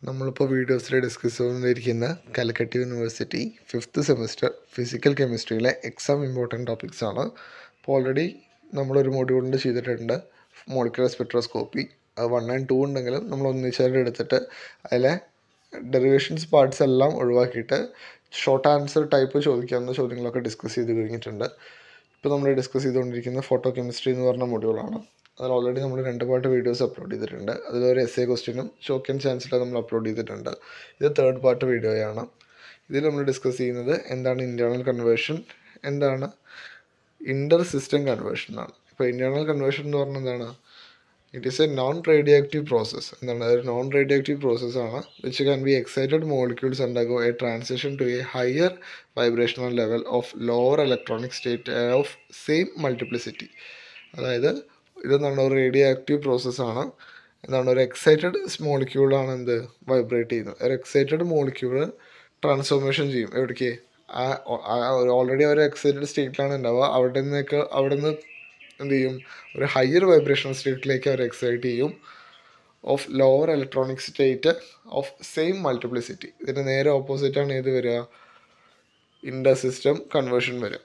നമ്മളിപ്പോൾ വീഡിയോസിൽ ഡിസ്കസ് ചെയ്തുകൊണ്ടിരിക്കുന്ന Calicut university fifth semester physical കെമിസ്ട്രിയിലെ എക്സാം ഇമ്പോർട്ടൻറ്റ് ടോപ്പിക്സ് ആണ് അപ്പോൾ ഓൾറെഡി നമ്മളൊരു മൊഡ്യൂളിൽ ചെയ്തിട്ടുണ്ട് മോളിക്കുലർ സ്പെക്ട്രോസ്കോപ്പി അത് വൺ ആൻഡ് ടു ഉണ്ടെങ്കിലും നമ്മൾ ഒന്നിച്ചായിട്ട് എടുത്തിട്ട് അതിലെ ഡെറിവേഷൻസ് പാർട്സ് എല്ലാം ഒഴിവാക്കിയിട്ട് ഷോർട്ട് ആൻസർ ടൈപ്പ് ചോദിക്കാവുന്ന ചോദ്യങ്ങളൊക്കെ ഡിസ്കസ് ചെയ്ത് കഴിഞ്ഞിട്ടുണ്ട് ഇപ്പോൾ നമ്മൾ ഡിസ്കസ് ചെയ്തുകൊണ്ടിരിക്കുന്ന ഫോട്ടോ കെമിസ്ട്രി എന്ന് പറഞ്ഞ മൊഡ്യൂളാണ് അതിൽ ഓൾറെഡി നമ്മൾ രണ്ട് പാർട്ട് വീഡിയോസ് അപ്ലോഡ് ചെയ്തിട്ടുണ്ട് അതിലൊരു എസ് എ ക്വസ്റ്റ്യനും ചോക്കൻ ചാൻസിലും നമ്മൾ അപ്ലോഡ് ചെയ്തിട്ടുണ്ട് ഇത് തേർഡ് പാർട്ട് വീഡിയോയാണ് ഇതിൽ നമ്മൾ ഡിസ്കസ് ചെയ്യുന്നത് എന്താണ് ഇൻറ്റേർണൽ കൺവേർഷൻ എന്താണ് ഇൻ്റർ സിസ്റ്റം കൺവേർഷൻ ആണ് ഇപ്പോൾ ഇൻറ്റേർണൽ കൺവേർഷൻ എന്ന് പറഞ്ഞാൽ എന്താണ് it is a non radioactive process എന്താണ് അതൊരു നോൺ റേഡിയോ ആക്റ്റീവ് പ്രോസസ്സാണ് which can be excited molecules undergo a transition to a higher vibrational level of lower electronic state of same multiplicity അതായത് ഇതെന്താണ് ഒരു radio radioactive പ്രോസസ്സാണ് എന്താണ് ഒരു excited മോളിക്യൂളാണ് എന്ത് വൈബ്രേറ്റ് ചെയ്യുന്നത് ഒരു എക്സൈറ്റഡ് മോളിക്യൂൾ ട്രാൻസ്ഫോർമേഷൻ ചെയ്യും എവിടേക്ക് ആ ഓൾറെഡി ഒരു എക്സൈറ്റഡ് സ്റ്റേറ്റിലാണ് ഉണ്ടാവുക അവിടെ നിന്നൊക്കെ അവിടെ നിന്ന് എന്ത് ചെയ്യും ഒരു ഹയർ വൈബ്രേഷൻ സ്റ്റേറ്റിലേക്ക് അവർ എക്സൈറ്റ് ചെയ്യും of lower electronic state of same multiplicity ഇതിൻ്റെ നേരെ ഓപ്പോസിറ്റാണ് ഏത് വരിക ഇൻഡർ സിസ്റ്റം കൺവേർഷൻ വരിക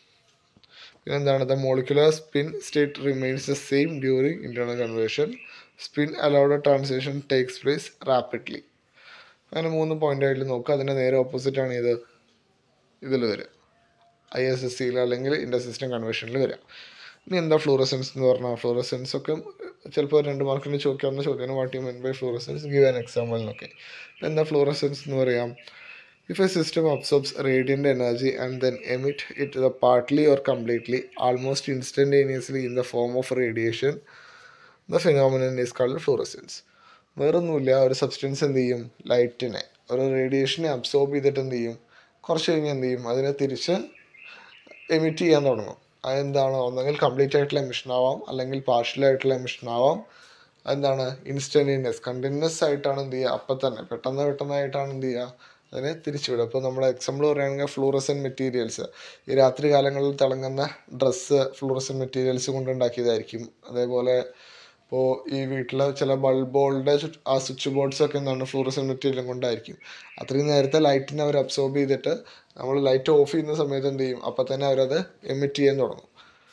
പിന്നെ എന്താണ് the molecular spin state remains the same during internal conversion spin allowed transition takes place rapidly അങ്ങനെ മൂന്ന് പോയിന്റ് ആയിട്ട് നോക്കുക അതിൻ്റെ നേരെ ഓപ്പോസിറ്റാണ് ഇത് ഇതിൽ വരിക ഐ എസ് എസ് സിയിൽ അല്ലെങ്കിൽ ഇൻഡർ സിസ്റ്റം കൺവേർഷനിൽ വരിക ഇനി എന്താ ഫ്ലൂറസെൻസ് എന്ന് പറഞ്ഞാൽ ഫ്ലൂറസെൻസ് ഒക്കെ ചിലപ്പോൾ രണ്ട് മാർക്കിന് ചോദിക്കാവുന്ന ചോദ്യമാണ് what you mean by fluorescence give an example എന്നൊക്കെ എന്താ ഫ്ലൂറസെൻസ് എന്ന് പറയാം If a system absorbs radiant energy and then emit it the partly or completely, almost instantaneously in the form of radiation, the phenomenon is called fluorescence. വേറൊന്നുമില്ല ഒരു substance എന്ത് ചെയ്യും ലൈറ്റിനെ ഒരു റേഡിയേഷനെ absorb ചെയ്തിട്ട് എന്ത് ചെയ്യും കുറച്ച് കഴിഞ്ഞ് എന്ത് ചെയ്യും അതിനെ തിരിച്ച് എമിറ്റ് ചെയ്യാൻ തുടങ്ങും അതെന്താണ് ഒന്നെങ്കിൽ കംപ്ലീറ്റ് ആയിട്ടുള്ള എമിഷൻ ആവാം അല്ലെങ്കിൽ പാർഷ്യൽ ആയിട്ടുള്ള എമിഷൻ ആവാം അതെന്താണ് ഇൻസ്റ്റൻറ്റേനിയസ് കണ്ടിന്യൂസ് ആയിട്ടാണ് എന്ത് ചെയ്യുക അപ്പം തന്നെ പെട്ടെന്ന് പെട്ടെന്നായിട്ടാണ് എന്ത് ചെയ്യുക അതിനെ തിരിച്ചുവിടും അപ്പോൾ നമ്മൾ എക്സാമ്പിൾ പറയുകയാണെങ്കിൽ ഫ്ലൂറസൻ മെറ്റീരിയൽസ് ഈ രാത്രി കാലങ്ങളിൽ തിളങ്ങുന്ന ഡ്രസ്സ് ഫ്ലൂറസൻ മെറ്റീരിയൽസ് കൊണ്ടുണ്ടാക്കിയതായിരിക്കും അതേപോലെ ഇപ്പോൾ ഈ വീട്ടിലെ ചില ബൾബുകളുടെ ആ സ്വിച്ച് ബോർഡ്സ് ഒക്കെ എന്താണ് ഫ്ലൂറസൻ മെറ്റീരിയലും കൊണ്ടായിരിക്കും അത്രയും നേരത്തെ ലൈറ്റിനെ അവർ അബ്സോർബ് ചെയ്തിട്ട് നമ്മൾ ലൈറ്റ് ഓഫ് ചെയ്യുന്ന സമയത്ത് എന്ത് ചെയ്യും അപ്പം തന്നെ അവരത് എമിറ്റ് ചെയ്യാൻ തുടങ്ങും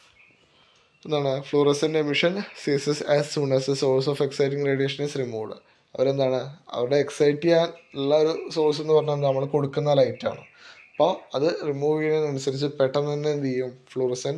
എന്താണ് fluorescence emission ceases as soon as a source of exciting radiation is removed അവരെന്താണ് അവരുടെ എക്സൈറ്റ് ചെയ്യാൻ ഉള്ള ഒരു സോഴ്സ് എന്ന് പറഞ്ഞാൽ നമ്മൾ കൊടുക്കുന്ന ലൈറ്റാണ് അപ്പോൾ അത് റിമൂവ് ചെയ്യുന്നതിനനുസരിച്ച് പെട്ടെന്ന് തന്നെ എന്ത് ചെയ്യും ഫ്ലൂറസൻ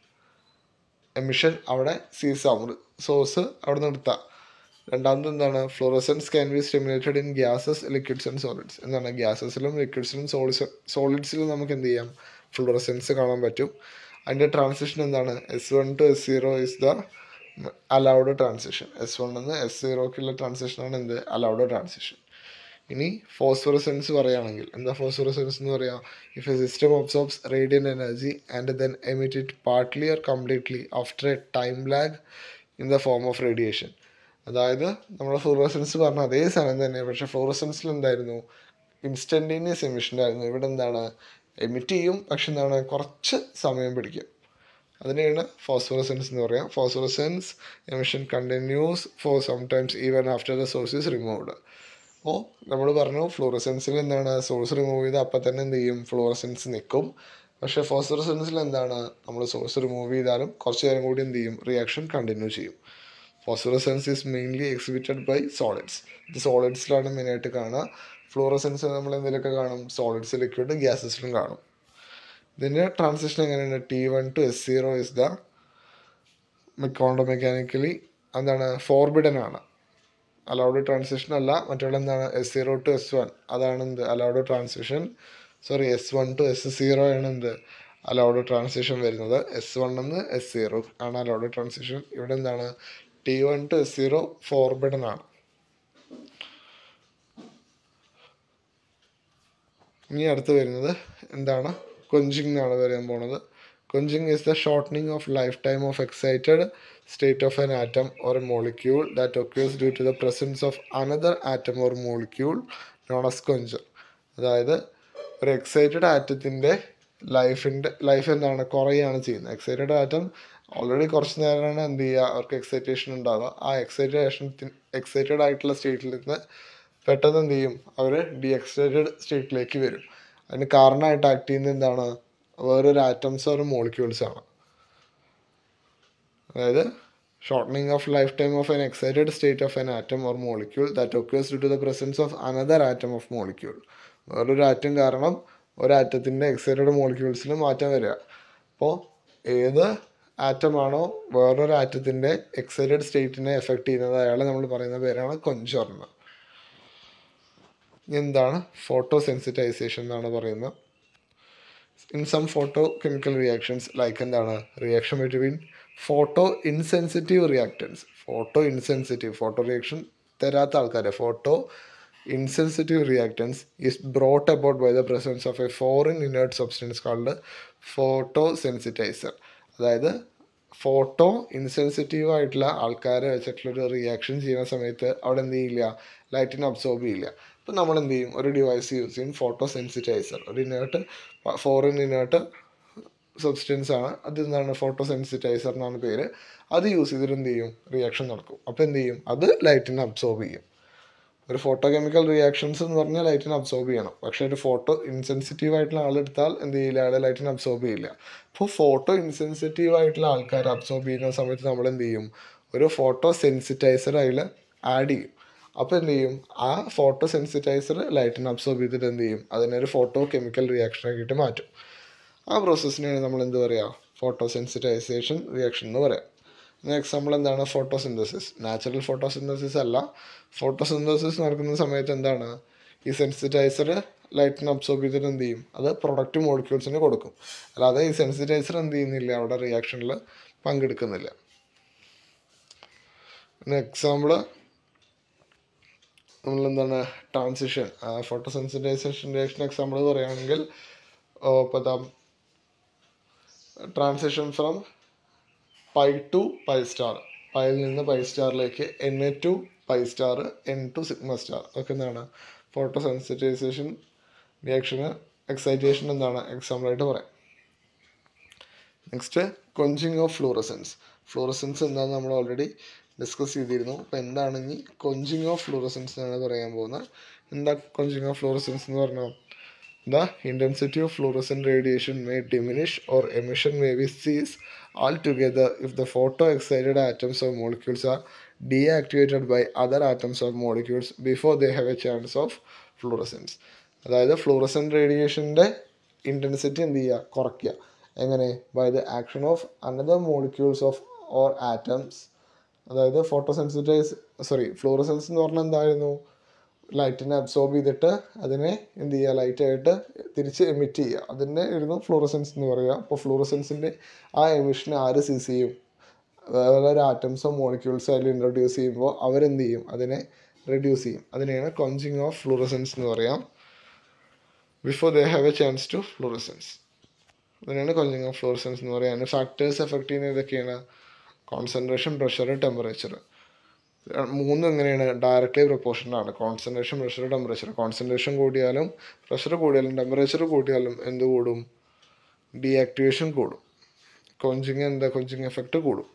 എമിഷൻ അവിടെ സീസ് ആവും സോഴ്സ് അവിടെ നിർത്താം രണ്ടാമത് എന്താണ് fluorescence can be stimulated in gases liquids and solids എന്താണ് ഗ്യാസസിലും ലിക്വിഡ്സിലും സോളിഡ്സ് സോളിഡ്സിലും നമുക്ക് എന്ത് ചെയ്യാം ഫ്ലൂറസൻസ് കാണാൻ പറ്റും അതിൻ്റെ ട്രാൻസിഷൻ എന്താണ് S one to S zero is the allowed transition S one നിന്ന് എസ് സീറോക്കുള്ള ട്രാൻസിഷനാണ് എന്ത് അലൗഡ് ട്രാൻസിഷൻ ഇനി ഫോസ്ഫറസെൻസ് പറയുകയാണെങ്കിൽ എന്താ ഫോസ്ഫറസെൻസ് എന്ന് പറയാം if a system absorbs radiant energy and then emit it partly or completely after a time lag in the form of radiation അതായത് നമ്മൾ ഫ്ലൂറസെൻസ് പറഞ്ഞ അതേ സാധനം തന്നെ പക്ഷേ ഫ്ലൂറസെൻസിൽ എന്തായിരുന്നു ഇൻസ്റ്റൻറ്റേനിയസ് എമിഷൻ ആയിരുന്നു ഇവിടെ എന്താണ് എമിറ്റ് ചെയ്യും പക്ഷെ എന്താണ് കുറച്ച് സമയം പിടിക്കും അതിനെയാണ് ഫോസ്ഫറസെൻസ് എന്ന് പറയാം phosphorescence emission continues for sometimes even after the source is removed അപ്പോൾ നമ്മൾ പറഞ്ഞു ഫ്ലൂറസെൻസിൽ എന്താണ് സോഴ്സ് റിമൂവ് ചെയ്ത് അപ്പം തന്നെ എന്ത് ചെയ്യും ഫ്ലൂറസെൻസ് നിൽക്കും പക്ഷേ ഫോസ്ഫറസെൻസിൽ എന്താണ് നമ്മൾ സോഴ്സ് റിമൂവ് ചെയ്താലും കുറച്ച് നേരം കൂടി എന്ത് ചെയ്യും റിയാക്ഷൻ കണ്ടിന്യൂ ചെയ്യും phosphorescence is mainly exhibited by solids ഇത് സോളിഡ്സിലാണ് മെയിനായിട്ട് കാണുക ഫ്ലൂറസെൻസ് നമ്മൾ എന്തെങ്കിലുമൊക്കെ കാണും സോളിഡ്സ് ലിക്വിഡ് ഗ്യാസസിലും കാണും ഇതിൻ്റെ ട്രാൻസിഷൻ എങ്ങനെയാണ് T one to S zero is the മെക്കോണ്ടോ മെക്കാനിക്കലി എന്താണ് ഫോർബിഡൻ ആണ് അലൗഡ് ട്രാൻസിഷൻ അല്ല മറ്റുള്ള എന്താണ് S zero to S one അതാണ് എന്ത് allowed transition sorry S one to S zero ആണ് എന്ത് അലൗഡ് ട്രാൻസിഷൻ വരുന്നത് എസ് വൺ എന്ന് എസ് സീറോ ആണ് അലൗഡ് ട്രാൻസിഷൻ ഇവിടെ എന്താണ് T one to S zero forbidden ആണ് ഇനി അടുത്ത് വരുന്നത് എന്താണ് കൊഞ്ചിങ് എന്നാണ് വരാൻ പോണത് quenching is the shortening of lifetime of excited state of an atom or a molecule that occurs due to the presence of another atom or molecule known as quencher അതായത് ഒരു excited ആറ്റത്തിൻ്റെ ലൈഫിൻ്റെ life എന്താണ് കുറയുകയാണ് ചെയ്യുന്നത് excited atom already കുറച്ച് നേരമാണ് എന്ത് ചെയ്യുക അവർക്ക് എക്സൈറ്റേഷൻ ഉണ്ടാവുക ആ എക്സൈറ്റേഷൻ എക്സൈറ്റഡ് ആയിട്ടുള്ള സ്റ്റേറ്റിൽ നിന്ന് പെട്ടെന്ന് എന്ത് ചെയ്യും അവർ ഡി എക്സൈറ്റഡ് സ്റ്റേറ്റിലേക്ക് വരും അതിന് കാരണമായിട്ട് ആക്ട് ചെയ്യുന്നത് എന്താണ് വേറൊരു ആറ്റംസ് ഒരു മോളിക്യൂൾസ് ആണ് അതായത് shortening of lifetime of an excited state of an atom or molecule that occurs due to the presence of another atom of molecule വേറൊരു ആറ്റം കാരണം ഒരു ആറ്റത്തിൻ്റെ എക്സൈറ്റഡ് മോളിക്യൂൾസിൽ മാറ്റം വരിക അപ്പോൾ ഏത് ആറ്റമാണോ വേറൊരു ആറ്റത്തിൻ്റെ എക്സൈറ്റഡ് സ്റ്റേറ്റിനെ എഫക്റ്റ് ചെയ്യുന്നത് അയാളെ നമ്മൾ പറയുന്ന പേരാണ് കൊഞ്ചോർന്ന് എന്താണ് ഫോട്ടോ സെൻസിറ്റൈസേഷൻ എന്നാണ് പറയുന്നത് in some photochemical reactions like എന്താണ് reaction between photo insensitive reactants photo insensitive photo reaction തരാത്ത ആൾക്കാരെ photo insensitive reactants is brought about by the presence of a foreign inert substance called photosensitiser അതായത് photo insensitive ആയിട്ടുള്ള ആൾക്കാരെ വെച്ചിട്ടുള്ളൊരു reaction ചെയ്യുന്ന സമയത്ത് അവിടെ എന്ത് ചെയ്യില്ല ലൈറ്റിനെ അബ്സോർബ് ചെയ്യില്ല അപ്പം നമ്മൾ എന്ത് ചെയ്യും ഒരു ഡിവൈസ് യൂസ് ചെയ്യും ഫോട്ടോ സെൻസിറ്റൈസർ ഒരു ഇനേർട്ട് ഫോറിൻ ഇനേർട്ട് സബ്സ്റ്റൻസ് ആണ് അത് എന്താണ് ഫോട്ടോ സെൻസിറ്റൈസർ എന്നാണ് പേര് അത് യൂസ് ചെയ്തിട്ട് എന്ത് ചെയ്യും റിയാക്ഷൻ നടക്കും അപ്പോൾ എന്ത് ചെയ്യും അത് ലൈറ്റിനെ അബ്സോർബ് ചെയ്യും ഒരു ഫോട്ടോ കെമിക്കൽ റിയാക്ഷൻസ് എന്ന് പറഞ്ഞാൽ ലൈറ്റിനെ അബ്സോർബ് ചെയ്യണം പക്ഷേ ഒരു ഫോട്ടോ ഇൻസെൻസിറ്റീവ് ആയിട്ടുള്ള ആളെടുത്താൽ എന്ത് ചെയ്യില്ല അയാളെ ലൈറ്റിനെ അബ്സോർബ് ചെയ്യില്ല അപ്പോൾ ഫോട്ടോ ഇൻസെൻസിറ്റീവ് ആയിട്ടുള്ള ആൾക്കാർ അബ്സോർബ് ചെയ്യുന്ന സമയത്ത് നമ്മൾ എന്ത് ചെയ്യും ഒരു ഫോട്ടോ സെൻസിറ്റൈസർ അതിൽ ആഡ് ചെയ്യും അപ്പോൾ എന്ത് ചെയ്യും ആ ഫോട്ടോ സെൻസിറ്റൈസർ ലൈറ്റിനെ അബ്സോർബ് ചെയ്തിട്ട് എന്ത് ചെയ്യും അതിനൊരു ഫോട്ടോ കെമിക്കൽ റിയാക്ഷൻ ആക്കിയിട്ട് മാറ്റും ആ പ്രോസസ്സിനെയാണ് നമ്മൾ എന്ത് പറയുക ഫോട്ടോ സെൻസിറ്റൈസേഷൻ റിയാക്ഷൻ എന്ന് പറയാം എക്സാമ്പിൾ എന്താണ് ഫോട്ടോസിന്തസിസ് നാച്ചുറൽ ഫോട്ടോസിന്തസിസ് അല്ല ഫോട്ടോസിന്തസിസ് നടക്കുന്ന സമയത്ത് എന്താണ് ഈ സെൻസിറ്റൈസർ ലൈറ്റിനെ അബ്സോർബ് ചെയ്തിട്ട് എന്ത് ചെയ്യും അത് പ്രൊഡക്റ്റ് മോളിക്യൂൾസിന് കൊടുക്കും അല്ലാതെ ഈ സെൻസിറ്റൈസർ എന്ത് ചെയ്യുന്നില്ല അവിടെ റിയാക്ഷനിൽ പങ്കെടുക്കുന്നില്ല പിന്നെ എക്സാമ്പിൾ നമ്മളെന്താണ് transition photosensitisation reaction example പറയുകയാണെങ്കിൽ ഇപ്പോൾ transition from pi to pi star പൈയിൽ നിന്ന് പൈ സ്റ്റാറിലേക്ക് n a to pi star n to sigma star ഒക്കെ എന്താണ് ഫോട്ടോ സെൻസിറ്റൈസേഷൻ റിയാക്ഷന് എക്സൈറ്റേഷൻ എന്താണ് എക്സാമ്പിളായിട്ട് പറയാം next quenching of fluorescence fluorescence എന്താണെന്ന് നമ്മൾ ഓൾറെഡി ഡിസ്കസ് ചെയ്തിരുന്നു അപ്പോൾ എന്താണ് ഇനി കൊഞ്ചിങ് ഓഫ് ഫ്ലൂറസൻസ് എന്നാണ് പറയാൻ പോകുന്നത് എന്താ കൊഞ്ചിങ് ഓഫ് ഫ്ലൂറസൻസ് എന്ന് പറഞ്ഞാൽ The intensity of fluorescent radiation may diminish or emission may be cease altogether if the photo-excited atoms or molecules are deactivated by other atoms or molecules before they have a chance of fluorescence. അതായത് fluorescent റേഡിയേഷൻ്റെ intensity എന്ത് ചെയ്യുക കുറയ്ക്കുക എങ്ങനെ by the action of another molecules of or atoms അതായത് photosensitise sorry fluorescence എന്ന് പറഞ്ഞാൽ എന്തായിരുന്നു ലൈറ്റിനെ അബ്സോർബ് ചെയ്തിട്ട് അതിനെ എന്ത് ചെയ്യുക ലൈറ്റായിട്ട് തിരിച്ച് എമിറ്റ് ചെയ്യുക അതിനെ ആയിരുന്നു ഫ്ലൂറസെൻസ് എന്ന് പറയുക അപ്പോൾ ഫ്ലൂറസെൻസിൻ്റെ ആ എമിഷനെ ആര് സീസ് ചെയ്യും വേറെ ആറ്റംസോ മോളിക്യൂൾസോ അതിൽ ഇൻട്രൊഡ്യൂസ് ചെയ്യുമ്പോൾ അവരെന്ത് ചെയ്യും അതിനെ റെഡ്യൂസ് ചെയ്യും അതിനെയാണ് കൊഞ്ചിങ് ഓഫ് ഫ്ലൂറസെൻസ് എന്ന് പറയാം before they have a chance to fluorescence അതിനാണ് കൊഞ്ചിങ് ഓഫ് ഫ്ലൂറസെൻസ് എന്ന് പറയുക ഫാക്ടേഴ്സ് എഫക്റ്റ് ചെയ്യുന്ന ഇതൊക്കെയാണ് കോൺസെൻട്രേഷൻ പ്രഷർ ടെമ്പറേച്ചർ മൂന്നും എങ്ങനെയാണ് ഡയറക്റ്റ്ലി പ്രൊപ്പോർഷനാണ് കോൺസെൻട്രേഷൻ പ്രഷർ ടെമ്പറേച്ചർ കോൺസെൻട്രേഷൻ കൂടിയാലും പ്രഷർ കൂടിയാലും ടെമ്പറേച്ചർ കൂടിയാലും എന്ത് കൂടും ഡീആക്ടിവേഷൻ കൂടും കൊഞ്ചിങ് എന്താ കൊഞ്ചിങ് എഫക്റ്റ് കൂടും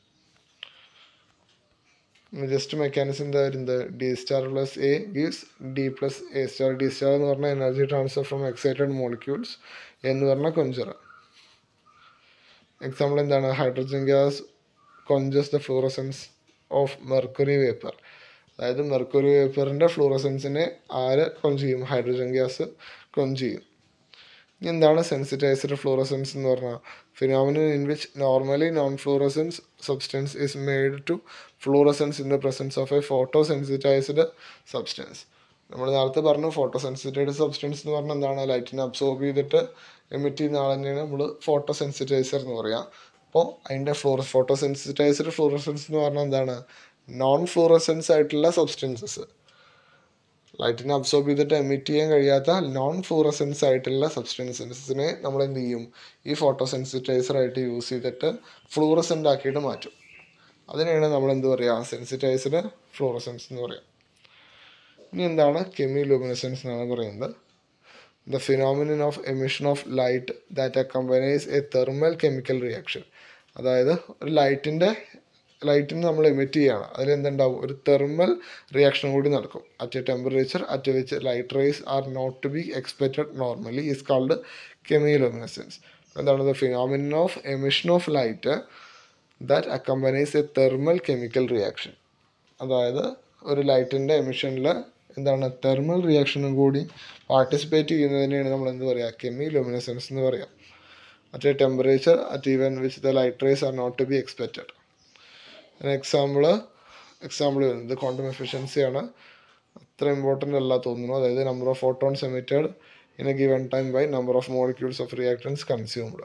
ജസ്റ്റ് മെക്കാനിസം എന്താ വരുന്നത് D star plus A gives D plus A star D star എന്ന് പറഞ്ഞാൽ energy transfer from excited molecules എന്ന് പറഞ്ഞാൽ കൊഞ്ചറ എക്സാമ്പിൾ എന്താണ് hydrogen gas quenches the fluorescence of mercury vapour അതായത് മെർക്കുറി വേപ്പറിൻ്റെ ഫ്ലൂറസൻസിനെ ആര് കൊഞ്ച് ചെയ്യും ഹൈഡ്രജൻ ഗ്യാസ് കൊഞ്ച് ചെയ്യും ഇനി എന്താണ് സെൻസിറ്റൈസ്ഡ് ഫ്ലൂറസൻസ് എന്ന് പറഞ്ഞാൽ phenomenon in which normally non fluorescence substance is made to fluorescence in the presence of a photosensitised substance നമ്മൾ നേരത്തെ പറഞ്ഞു ഫോട്ടോ സെൻസിറ്റൈസ്ഡ് സബ്സ്റ്റൻസ് എന്ന് പറഞ്ഞാൽ എന്താണ് ലൈറ്റിനെ അബ്സോർബ് ചെയ്തിട്ട് എമിറ്റ് ചെയ്യുന്ന ആൾ തന്നെയാണ് നമ്മൾ ഫോട്ടോ സെൻസിറ്റൈസർ എന്ന് പറയാം അപ്പോൾ അതിൻ്റെ ഫ്ലോർ ഫോട്ടോ സെൻസിറ്റൈസ്ഡ് ഫ്ലൂറസൻസ് എന്ന് പറഞ്ഞാൽ എന്താണ് നോൺ ഫ്ലൂറസൻസ് ആയിട്ടുള്ള സബ്സ്റ്റൻസസ് ലൈറ്റിനെ അബ്സോർബ് ചെയ്തിട്ട് എമിറ്റ് ചെയ്യാൻ കഴിയാത്ത നോൺ ഫ്ലൂറസൻസ് ആയിട്ടുള്ള സബ്സ്റ്റൻസസിനെ നമ്മൾ എന്ത് ചെയ്യും ഈ ഫോട്ടോ സെൻസിറ്റൈസർ ആയിട്ട് യൂസ് ചെയ്തിട്ട് ഫ്ലൂറസൻ്റ് ആക്കിയിട്ട് മാറ്റും അതിനെയാണ് നമ്മൾ എന്ത് പറയുക സെൻസിറ്റൈസ്ഡ് ഫ്ലൂറസൻസ് എന്ന് പറയാം ഇനി എന്താണ് കെമി ലൂമിനസൻസ് എന്നാണ് പറയുന്നത് the phenomenon of emission of light that accompanies a thermal chemical reaction അതായത് ഒരു ലൈറ്റിൻ്റെ ലൈറ്റിന് നമ്മൾ എമിറ്റ് ചെയ്യുകയാണ് അതിൽ എന്തുണ്ടാവും ഒരു തെർമൽ റിയാക്ഷൻ കൂടി നടക്കും at a temperature at which light rays are not to be expected normally is called chemiluminescence എന്താണ് the phenomenon of emission of light that accompanies a thermal chemical reaction അതായത് ഒരു ലൈറ്റിൻ്റെ എമിഷനിൽ എന്താണ് തെർമൽ റിയാക്ഷനും കൂടി participate ചെയ്യുന്നതിനെയാണ് നമ്മൾ എന്ത് പറയുക കെമി ലുമിനസെൻസ് എന്ന് പറയാം at a temperature at even which the light rays are not to be expected example example വരുന്നത് ക്വാണ്ടം എഫിഷ്യൻസിയാണ് അത്ര ഇമ്പോർട്ടൻ്റ് അല്ല തോന്നുന്നു അതായത് number of photons emitted in a given time by number of molecules of reactants consumed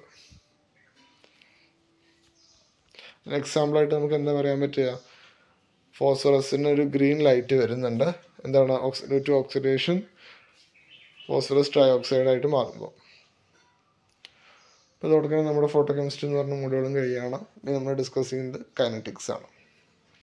എക്സാമ്പിളായിട്ട് നമുക്ക് എന്താ പറയാൻ പറ്റുക ഫോസ്ഫറസിന് ഒരു ഗ്രീൻ ലൈറ്റ് വരുന്നുണ്ട് എന്താണ് oxy to oxidation phosphorus trioxide ആയിട്ട് മാറുമ്പോൾ അപ്പോൾ ഇതോടെ നമ്മുടെ ഫോട്ടോ കെമിസ്ട്രി എന്ന് പറഞ്ഞ മൊഡ്യൂളും കഴിയുകയാണ് ഇനി നമ്മൾ ഡിസ്കസ് ചെയ്യുന്നത് കൈനറ്റിക്സ് ആണ്